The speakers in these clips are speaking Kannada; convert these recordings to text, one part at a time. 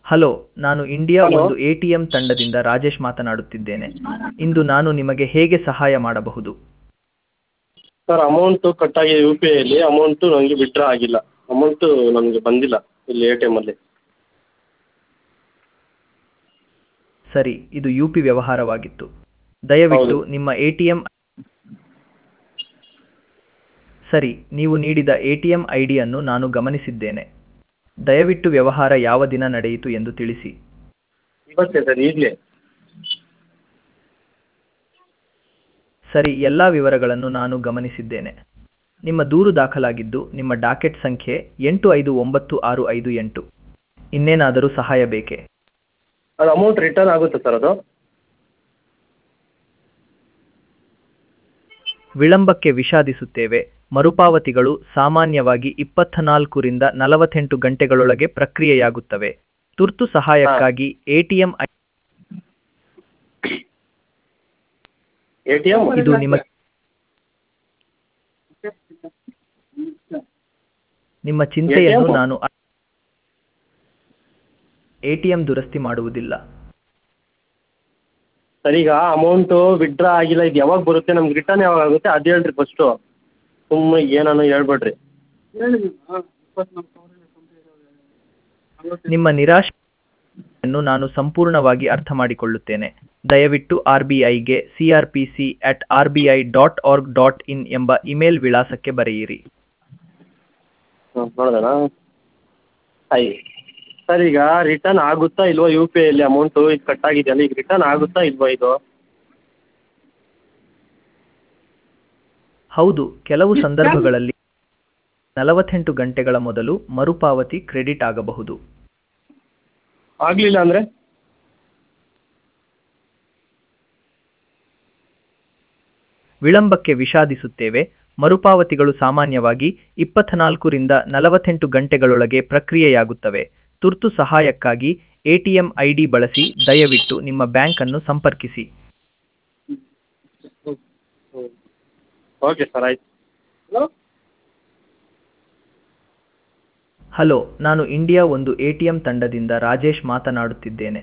ಹಲೋ ನಾನು ಇಂಡಿಯಾ ಹಲೋ. ಒಂದು ಎ ಟಿ ಎಂ ತಂಡದಿಂದ ರಾಜೇಶ್ ಮಾತನಾಡುತ್ತಿದ್ದೇನೆ ಇಂದು ನಾನು ನಿಮಗೆ ಹೇಗೆ ಸಹಾಯ ಮಾಡಬಹುದು ಸರ್ ಅಮೌಂಟು ಕಟ್ಟಾಗಿದೆ ಯು ಪಿ ಐಯಲ್ಲಿ ಅಮೌಂಟು ನನಗೆ ವಿತ್ಡ್ರಾ ಆಗಿಲ್ಲ ಅಮೌಂಟು ನನಗೆ ಬಂದಿಲ್ಲ ಇಲ್ಲಿ ಎ ಟಿ ಎಮ್ಮಲ್ಲಿ ಸರಿ ಇದು ಯು ಪಿ ವ್ಯವಹಾರವಾಗಿತ್ತು ದಯವಿಟ್ಟು ಹೌದು. ನಿಮ್ಮ ಎ ಟಿ ಎಂ ಸರಿ ನೀವು ನೀಡಿದ ಎ ಟಿ ಎಂ ಐ ಡಿಯನ್ನು ನಾನು ಗಮನಿಸಿದ್ದೇನೆ ದಯವಿಟ್ಟು ವ್ಯವಹಾರ ಯಾವ ದಿನ ನಡೆಯಿತು ಎಂದು ತಿಳಿಸಿ ಇವತ್ತೇ ಸರ್ ಈಗಲೇ ಸರಿ ಎಲ್ಲ ವಿವರಗಳನ್ನು ನಾನು ಗಮನಿಸಿದ್ದೇನೆ ನಿಮ್ಮ ದೂರು ದಾಖಲಾಗಿದ್ದು ನಿಮ್ಮ ಡಾಕೆಟ್ ಸಂಖ್ಯೆ ಎಂಟು ಐದು ಒಂಬತ್ತು ಆರು ಐದು ಎಂಟು ಇನ್ನೇನಾದರೂ ಸಹಾಯ ಬೇಕೇ ಅದು ಅಮೌಂಟ್ ರಿಟರ್ನ್ ಆಗುತ್ತೆ ಸರ್ ಅದು ವಿಳಂಬಕ್ಕೆ ವಿಷಾದಿಸುತ್ತೇವೆ ಮರುಪಾವತಿಗಳು ಸಾಮಾನ್ಯವಾಗಿ ಇಪ್ಪತ್ತನಾಲ್ಕರಿಂದ ನಲವತ್ತೆಂಟು ಗಂಟೆಗಳೊಳಗೆ ಪ್ರಕ್ರಿಯೆಯಾಗುತ್ತವೆ ತುರ್ತು ಸಹಾಯಕ್ಕಾಗಿ ಎಟಿಎಂ ಎ ಟಿ ಎಮ್ ಇದು ನಿಮ್ಮ ನಿಮ್ಮ ಚಿಂತೆಯನ್ನು ATM? ನಾನು ಎಟಿಎಂ ದುರಸ್ತಿ ಮಾಡುವುದಿಲ್ಲ ಸರ್ ಈಗ ಅಮೌಂಟು ವಿತ್ಡ್ರಾ ಆಗಿಲ್ಲ ಇದು ಯಾವಾಗ ಬರುತ್ತೆ ನಮ್ಗೆ ರಿಟರ್ನ್ ಯಾವಾಗ ಆಗುತ್ತೆ ಅದು ಹೇಳ್ರಿ ಫಸ್ಟು ಸುಮ್ಮನೆ ಏನಾನು ಹೇಳ್ಬೇಡ್ರಿ ನಿಮ್ಮ ನಿರಾಶೆಯನ್ನು ನಾನು ಸಂಪೂರ್ಣವಾಗಿ ಅರ್ಥ ಮಾಡಿಕೊಳ್ಳುತ್ತೇನೆ ದಯವಿಟ್ಟು ಆರ್ ಬಿ ಐಗೆ C R P C at R B I dot org dot in ಎಂಬ ಇಮೇಲ್ ವಿಳಾಸಕ್ಕೆ ಬರೆಯಿರಿ ಹಾಂ ನೋಡ್ದಣ ಆಯ್ ಸರ್ ಈಗ ರಿಟರ್ನ್ ಆಗುತ್ತಾ ಇಲ್ವಾ ಯು ಪಿ ಐಯಲ್ಲಿ ಅಮೌಂಟು ಇದು ಕಟ್ಟಾಗಿದೆಯಲ್ಲ ಈಗ ರಿಟರ್ನ್ ಆಗುತ್ತಾ ಇಲ್ವಾ ಇದು ಹೌದು ಕೆಲವು ಸಂದರ್ಭಗಳಲ್ಲಿ ನಲವತ್ತೆಂಟು ಗಂಟೆಗಳ ಮೊದಲು ಮರುಪಾವತಿ ಕ್ರೆಡಿಟ್ ಆಗಬಹುದು ಆಗಲಿಲ್ಲ ಅಂದರೆ ವಿಳಂಬಕ್ಕೆ ವಿಷಾದಿಸುತ್ತೇವೆ ಮರುಪಾವತಿಗಳು ಸಾಮಾನ್ಯವಾಗಿ ಇಪ್ಪತ್ನಾಲ್ಕರಿಂದ ನಲವತ್ತೆಂಟು ಗಂಟೆಗಳೊಳಗೆ ಪ್ರಕ್ರಿಯೆಯಾಗುತ್ತವೆ ತುರ್ತು ಸಹಾಯಕ್ಕಾಗಿ ಎಟಿಎಂ ಐಡಿ ಬಳಸಿ ದಯವಿಟ್ಟು ನಿಮ್ಮ ಬ್ಯಾಂಕ್ ಅನ್ನು ಸಂಪರ್ಕಿಸಿ ಓಕೆ ಸರ್ ಆಯ್ತು ಹಲೋ ಹಲೋ ನಾನು ಇಂಡಿಯಾ ಒಂದು ಎಟಿಎಂ ತಂಡದಿಂದ ರಾಜೇಶ್ ಮಾತನಾಡುತ್ತಿದ್ದೇನೆ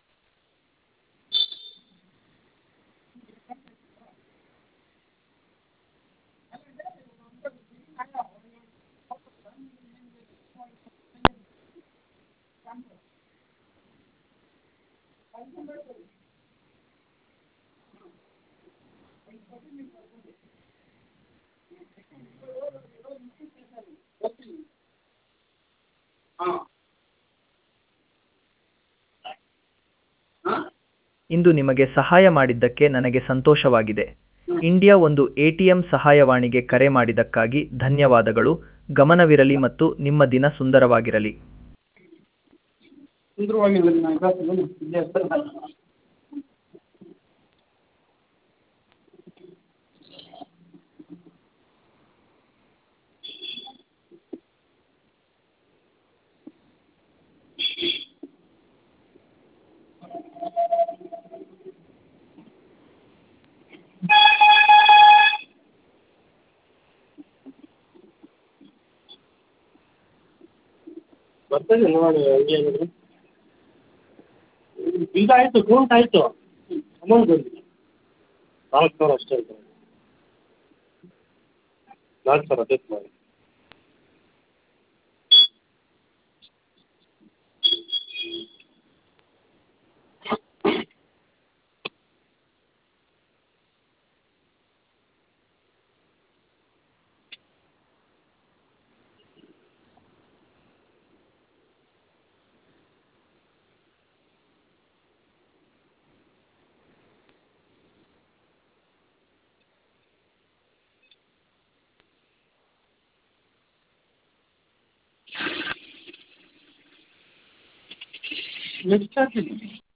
ಇಂದು ನಿಮಗೆ ಸಹಾಯ ಮಾಡಿದ್ದಕ್ಕೆ ನನಗೆ ಸಂತೋಷವಾಗಿದೆ ಇಂಡಿಯಾ ಒಂದು ಎಟಿಎಂ ಸಹಾಯವಾಣಿಗೆ ಕರೆ ಮಾಡಿದ್ದಕ್ಕಾಗಿ ಧನ್ಯವಾದಗಳು ಗಮನವಿರಲಿ ಮತ್ತು ನಿಮ್ಮ ದಿನ ಸುಂದರವಾಗಿರಲಿ ಬರ್ತದೆ ನೋಡಿ ಹಂಗೆ ಏನಿದ್ರು ಬಿಲ್ ಆಯಿತು ಕೌಂಟ್ ಆಯಿತು ಅಮೌಂಟ್ ಬಂದಿಲ್ಲ ನಾಲ್ಕು ಸಾವಿರ ಅಷ್ಟೇ ಆಯಿತು ನಾಲ್ಕು ಸಾವಿರ ಅದೇ ಮಾಡಿ ಎಷ್ಟು ಆಗ್ತಿದೆ